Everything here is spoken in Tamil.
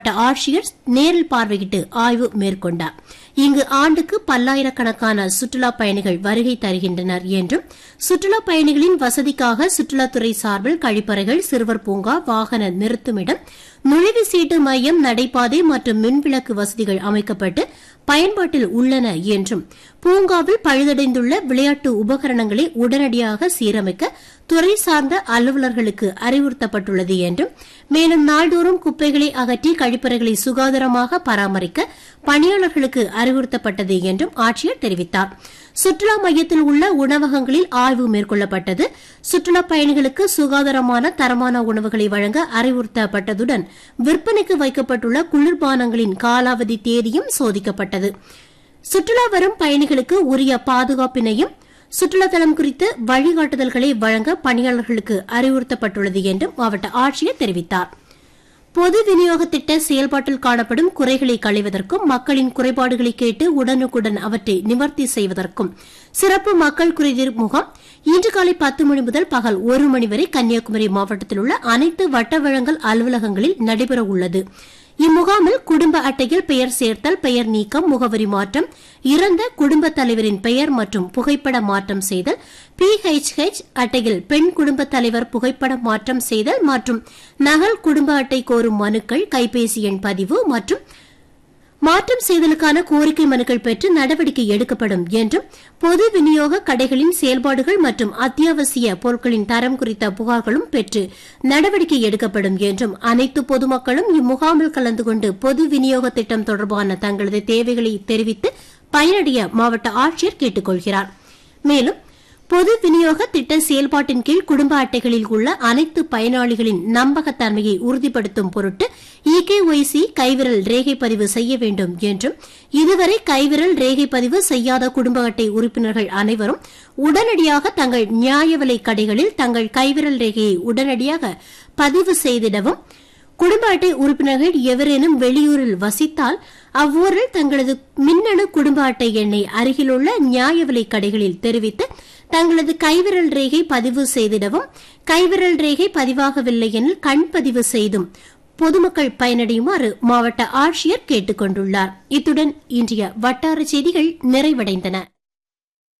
ஆட்சியர் நேரில் பார்வையிட்டு ஆய்வு மேற்கொண்டார் இங்கு ஆண்டுக்கு பல்லாயிரக்கணக்கான சுற்றுலா பயணிகள் வருகை தருகின்றனர் என்றும் சுற்றுலா பயணிகளின் வசதிக்காக சுற்றுலாத்துறை சார்பில் கழிப்பறைகள் சிறுவர் பூங்கா வாகன நிறுத்துமிடம் நுழைவு சீட்டு மையம் நடைபாதை மற்றும் மின்விளக்கு வசதிகள் அமைக்கப்பட்டு பயன்பாட்டில் உள்ளன என்றும் பூங்காவில் பழுதடைந்துள்ள விளையாட்டு உபகரணங்களை உடனடியாக சீரமைக்க துறை சார்ந்த அலுவலர்களுக்கு அறிவுறுத்தப்பட்டுள்ளது என்றும் மேலும் நாள்தோறும் குப்பைகளை அகற்றி கழிப்பறைகளை சுகாதாரமாக பராமரிக்க பணியாளர்களுக்கு அறிவுறுத்தப்பட்டது என்றும் ஆட்சியர் தெரிவித்தார் சுற்றுலா மையத்தில் உள்ள உணவகங்களில் ஆய்வு மேற்கொள்ளப்பட்டது சுற்றுலா பயணிகளுக்கு சுகாதாரமான தரமான உணவுகளை வழங்க அறிவுறுத்தப்பட்டதுடன் விற்பனைக்கு வைக்கப்பட்டுள்ள குளிர்பானங்களின் காலாவதி தேதியும் சோதிக்கப்பட்டது சுற்றுலா வரும் பயணிகளுக்கு உரிய பாதுகாப்பினையும் சுற்றுலாத்தலம் குறித்து வழிகாட்டுதல்களை வழங்க பணியாளர்களுக்கு அறிவுறுத்தப்பட்டுள்ளது என்றும் மாவட்ட ஆட்சியர் தெரிவித்தார் பொது விநியோக திட்ட செயல்பாட்டில் காணப்படும் குறைகளை களைவதற்கும் மக்களின் குறைபாடுகளை கேட்டு உடனுக்குடன் அவற்றை நிவர்த்தி செய்வதற்கும் சிறப்பு மக்கள் குறைதீர் முகாம் இன்று காலை பத்து மணி முதல் பகல் ஒரு மணி வரை கன்னியாகுமரி மாவட்டத்தில் உள்ள அனைத்து வட்ட வழங்கல் அலுவலகங்களில் நடைபெற உள்ளது இம்முகாமில் குடும்ப அட்டையில் பெயர் சேர்த்தல் பெயர் நீக்கம் முகவரி மாற்றம் இறந்த குடும்பத் தலைவரின் பெயர் மற்றும் புகைப்பட மாற்றம் செய்தல் பிஹெச்ஹெச் அட்டையில் பெண் குடும்பத் தலைவர் புகைப்பட மாற்றம் செய்தல் மற்றும் நகல் குடும்ப அட்டை கோரும் மனுக்கள் கைபேசி எண் பதிவு மற்றும் மாற்றம் செய்தலுக்கான கோரிக்கை மனுக்கள் பெற்று நடவடிக்கை எடுக்கப்படும் என்றும் பொது விநியோக கடைகளின் செயல்பாடுகள் மற்றும் அத்தியாவசிய பொருட்களின் தரம் குறித்த புகார்களும் பெற்று நடவடிக்கை எடுக்கப்படும் என்றும் அனைத்து பொதுமக்களும் இம்முகாமில் கலந்து கொண்டு பொது விநியோக திட்டம் தொடர்பான தங்களது தேவைகளை தெரிவித்து பயனடைய மாவட்ட ஆட்சியர் கேட்டுக் கொள்கிறார் மேலும் பொது விநியோக திட்ட செயல்பாட்டின் கீழ் குடும்ப அட்டைகளில் உள்ள அனைத்து பயனாளிகளின் நம்பகத்தன்மையை உறுதிப்படுத்தும் பொருட்டு இகேஒய்சி கைவிரல் ரேகை பதிவு செய்ய வேண்டும் என்றும் இதுவரை கைவிரல் ரேகை பதிவு செய்யாத குடும்ப அட்டை உறுப்பினர்கள் அனைவரும் உடனடியாக தங்கள் நியாய விலை கடைகளில் தங்கள் கைவிரல் ரேகையை உடனடியாக பதிவு செய்திடவும் குடும்ப அட்டை உறுப்பினர்கள் எவரேனும் வெளியூரில் வசித்தால் அவ்வூரில் தங்களது மின்னணு குடும்ப அட்டை எண்ணை அருகிலுள்ள நியாய விலை கடைகளில் தெரிவித்து தங்களது கைவிரல் ரேகை பதிவு செய்திடவும் கைவிரல் ரேகை பதிவாகவில்லை எனில் கண் பதிவு செய்தும் பொதுமக்கள் பயனடையுமாறு மாவட்ட ஆட்சியர் கேட்டுக் கொண்டுள்ளார் இத்துடன் இன்றைய வட்டார செய்திகள் நிறைவடைந்தன